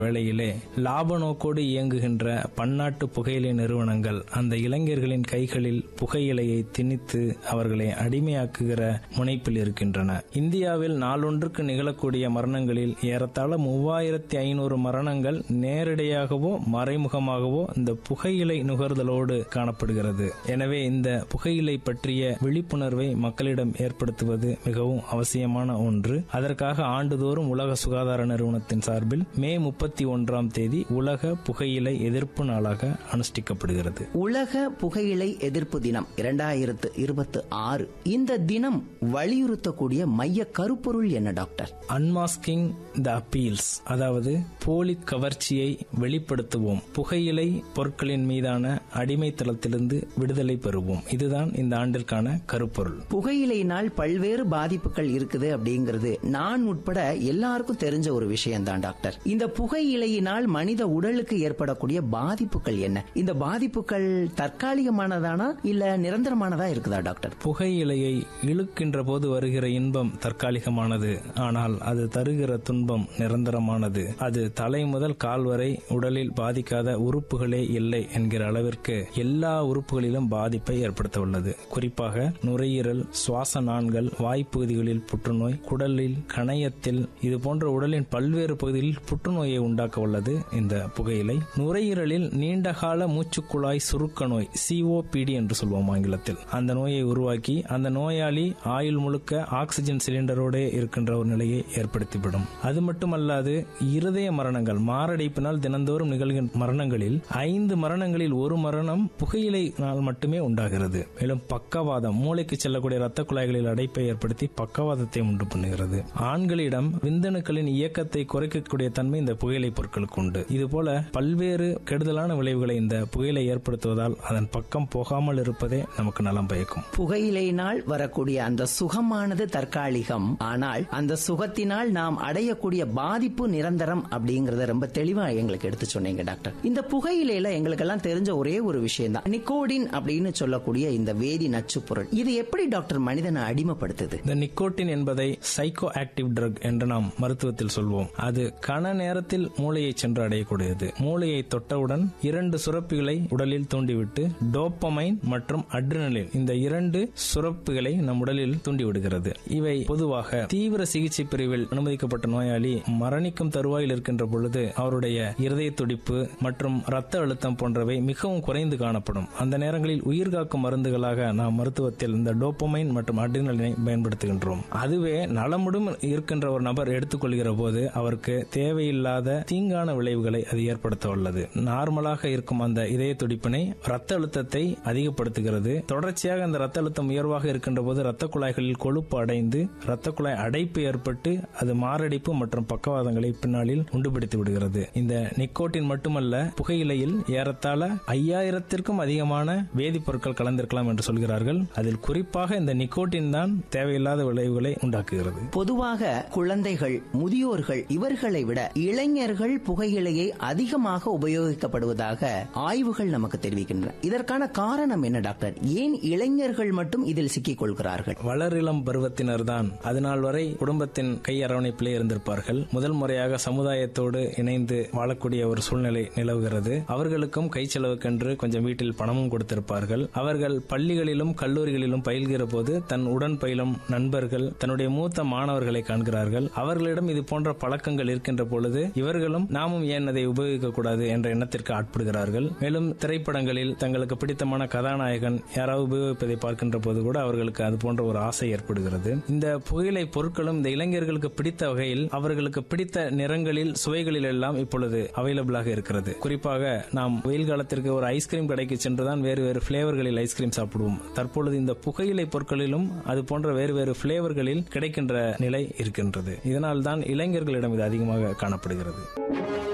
வேளையிலே லாப நோக்கோடு இயங்குகின்ற பன்னாட்டு புகையிலை நிறுவனங்கள் அந்த இளைஞர்களின் கைகளில் புகையிலையை திணித்து அவர்களை அடிமையாக்குகிற முனைப்பில் இருக்கின்றன இந்தியாவில் நாளொன்றுக்கு நிகழக்கூடிய மரணங்களில் ஏறத்தாழ மூவாயிரத்தி ஐநூறு மரணங்கள் நேரடியாகவோ மறைமுகமாகவோ இந்த புகையிலை நுகர்தலோடு காணப்படுகிறது எனவே இந்த புகையிலை பற்றிய விழிப்புணர்வை மக்களிடம் ஏற்படுத்துவது மிகவும் அவசியமான ஒன்று அதற்காக ஆண்டுதோறும் உலக சுகாதார நிறுவனத்தின் சார்பில் மே முப்பத்தி ஒன்றாம் தேதி உலக புகையிலை எதிர்ப்பு நாளாக அனுஷ்டிக்கப்படுகிறது உலக புகையிலை எதிர்ப்பு தினம் இரண்டாயிரத்து இருபத்தி ஆறு இந்த தினம் வலியுறுத்தக்கூடிய மைய கருப்பொருள் என்ன டாக்டர் அன்மாஸ்கிங் த அப்பீல்ஸ் அதாவது போலி கவர்ச்சியை வெளிப்படுத்துவோம் புகையிலை பொருட்களின் மீதான அடிமைத்தளத்திலிருந்து விடுதலை பெறுவோம் இதுதான் இந்த ஆண்டிற்கான கருப்பொருள் புகையிலையினால் பல்வேறு பாதிப்புகள் இருக்குது அப்படிங்கிறது நான் உட்பட எல்லாருக்கும் தெரிஞ்ச ஒரு விஷயம் தான் டாக்டர் இந்த புகையிலையினால் மனித உடலுக்கு ஏற்படக்கூடிய பாதிப்புகள் என்ன இந்த பாதிப்புகள் தற்காலிகமானதானா இல்ல நிரந்தரமானதா இருக்குதா டாக்டர் புகையிலையை இழுக்கின்ற போது வருகிற இன்பம் தற்காலிகமானது ஆனால் அது தருகிற துன்பம் நிரந்தரமானது அது தலை முதல் கால் வரை உடலில் பாதிக்காத உறுப்புகளே இல்லை என்கிற அளவிற்கு எல்லா உறுப்புகளிலும் பாதிப்பை ஏற்படுத்த உள்ளது குறிப்பாக நுரையீரல் சுவாச நாண்கள் வாய்ப்பகுதிகளில் புற்றுநோய் குடலில் கணையத்தில் இது போன்ற உடலின் பல்வேறு பகுதிகளில் புற்றுநோயை உண்டாக்க உள்ளது இந்த புகையிலை நுரையீரலில் நீண்டகால மூச்சுக்குழாய் சுருக்க நோய் சிஓபிடி என்று சொல்வோம் ஆங்கிலத்தில் அந்த நோயை உருவாக்கி அந்த நோயாளி ஆயுள் முழுக்க ஆக்சிஜன் சிலிண்டரோடு இருக்கின்ற ஒரு நிலையை ஏற்படுத்திவிடும் அது மட்டுமல்லாது இருதய மரணங்கள் மாரடைப்பினால் தினந்தோறும் நிகழ்கின்ற மரணங்களில் ஐந்து மரணங்களில் ஒரு மரணம் புகையிலைனால் மட்டுமே உண்டாகிறது மேலும் பக்கவாதம் மூளைக்கு செல்லக்கூடிய ரத்த குழாய்களில் அடைப்பை ஏற்படுத்தி பக்கவாதத்தை உண்டு பண்ணுகிறது ஆண்களிடம் விந்தணுக்களின் இயக்கத்தை குறைக்கக்கூடிய தன்மை இந்த புகையிலை பொருட்களுக்கு உண்டு இதுபோல பல்வேறு கெடுதலான விளைவுகளை இந்த புகையிலை ஏற்படுத்துவதால் அதன் பக்கம் போகாமல் இருப்பதே நமக்கு நலம் பயக்கும் புகையிலையினால் வரக்கூடிய அந்த சுகமானது தற்காலிகம் ஆனால் அந்த சுகத்தினால் நாம் அடையக்கூடிய பாதிப்பு நிரந்தரம் அப்படிங்கறத ரொம்ப தெளிவா எங்களுக்கு எடுத்து சொன்னீங்க டாக்டர் இந்த புகையிலையில எங்களுக்கெல்லாம் தெரிஞ்ச ஒரே ஒரு விஷயம் தான் நிக்கோடின் அப்படின்னு சொல்லக்கூடிய இந்த வேதி நச்சுப் பொருள் இது எப்படி டாக்டர் மனிதனை அடிமைப்படுத்துது இந்த நிக்கோட்டின் என்பதை சைக்கோ ஆக்டிவ் ட்ரக் என்று நாம் மருத்துவத்தில் சொல்வோம் அது கன நேரத்தில் மூளையை சென்று அடையக்கூடியது மூளையை தொட்டவுடன் இரண்டு சுரப்பிகளை உடலில் தூண்டிவிட்டு டோப்பமைன் மற்றும் அட்ரினலின் இந்த இரண்டு சுரப்புகளை நம் உடலில் தூண்டிவிடுகிறது இவை பொதுவாக தீவிர சிகிச்சை பிரிவில் அனுமதிக்கப்பட்ட நோயாளி மரணிக்கும் தருவாயில் இருக்கின்ற பொழுது அவருடைய இருதய துடிப்பு மற்றும் இரத்த அழுத்தம் போன்றவை மிகவும் குறைந்து காணப்படும் அந்த நேரங்களில் உயிர்காக்கும் மருந்துகளாக நாம் மருத்துவத்தில் இந்த டோப்பமைன் மற்றும் அட்ரினலினை பயன்படுத்துகின்றோம் அதுவே நலமுடன் இருக்கின்ற ஒரு நபர் எடுத்துக்கொள்கிற போது அவருக்கு தேவையில்லாத தீங்கான விளைவுகளை அது ஏற்படுத்த உள்ளது நார்மலாக இருக்கும் அந்த இதய துடிப்பினை ரத்த அழுத்தத்தை அதிகப்படுத்துகிறது தொடர்ச்சியாக அந்த ரத்த அழுத்தம் உயர்வாக இருக்கின்ற போது ரத்த குழாய்களில் கொழுப்பு அடைந்து ரத்த குழாய் அடைப்பு ஏற்பட்டு அது மாரடைப்பு மற்றும் பக்கவாதங்களை பின்னாளில் உண்டுபிடித்து விடுகிறது இந்த நிக்கோட்டின் மட்டுமல்ல புகையிலையில் ஏறத்தாழ ஐயாயிரத்திற்கும் அதிகமான வேதிப்பொருட்கள் கலந்திருக்கலாம் என்று சொல்கிறார்கள் அதில் குறிப்பாக இந்த நிக்கோட்டின் தான் தேவையில்லாத விளைவுகளை உண்டாக்குகிறது பொதுவாக குழந்தைகள் முதியோர்கள் இவர்களை விட இளைஞர்கள் புகையிலையை அதிகமாக உபயோகிக்கப்படுவதாக ஆய்வுகள் நமக்கு தெரிவிக்கின்றன இதற்கான காரணம் என்ன டாக்டர் ஏன் இளைஞர்கள் மட்டும் இதில் சிக்கிக் கொள்கிறார்கள் வளரிளம் பருவத்தினர் தான் அதனால் வரை குடும்பத்தின் கை அரவணைப்பிலே இருந்திருப்பார்கள் முதல் முறையாக சமுதாயத்தோடு இணைந்து வாழக்கூடிய ஒரு சூழ்நிலை நிலவுகிறது அவர்களுக்கும் கை செலவுக்கென்று கொஞ்சம் வீட்டில் பணமும் கொடுத்திருப்பார்கள் அவர்கள் பள்ளிகளிலும் கல்லூரிகளிலும் பயில்கிற போது தன் உடன் பயிலும் நண்பர்கள் தன்னுடைய மூத்த மாணவர்களை காண்கிறார்கள் அவர்களிடம் இது போன்ற பழக்கங்கள் இருக்கின்ற பொழுது இவர்களும் நாமும் ஏன் அதை உபயோகிக்க கூடாது என்ற எண்ணத்திற்கு ஆட்படுகிறார்கள் மேலும் திரைப்படங்களில் தங்களுக்கு பிடித்தமான கதாநாயகன் யாராவது உபயோகிப்பதை பார்க்கின்ற போது கூட அவர்களுக்கு அது போன்ற ஒரு ஆசை ஏற்படுகிறது இந்த புகையிலை பொருட்களும் இந்த இளைஞர்களுக்கு பிடித்த வகையில் அவர்களுக்கு பிடித்த நிறங்களில் சுவைகளில் எல்லாம் இப்பொழுது அவைலபிளாக இருக்கிறது குறிப்பாக நாம் வெயில் காலத்திற்கு ஒரு ஐஸ்கிரீம் கடைக்கு சென்றுதான் வேறு வேறு பிளேவர்களில் ஐஸ்கிரீம் சாப்பிடுவோம் தற்பொழுது இந்த புகையிலை பொருட்களிலும் அது போன்ற வேறு வேறு பிளேவர்களில் கிடைக்கின்ற நிலை இருக்கின்றது இதனால் தான் இளைஞர்களிடம் இது அதிகமாக காணப்படுகிறது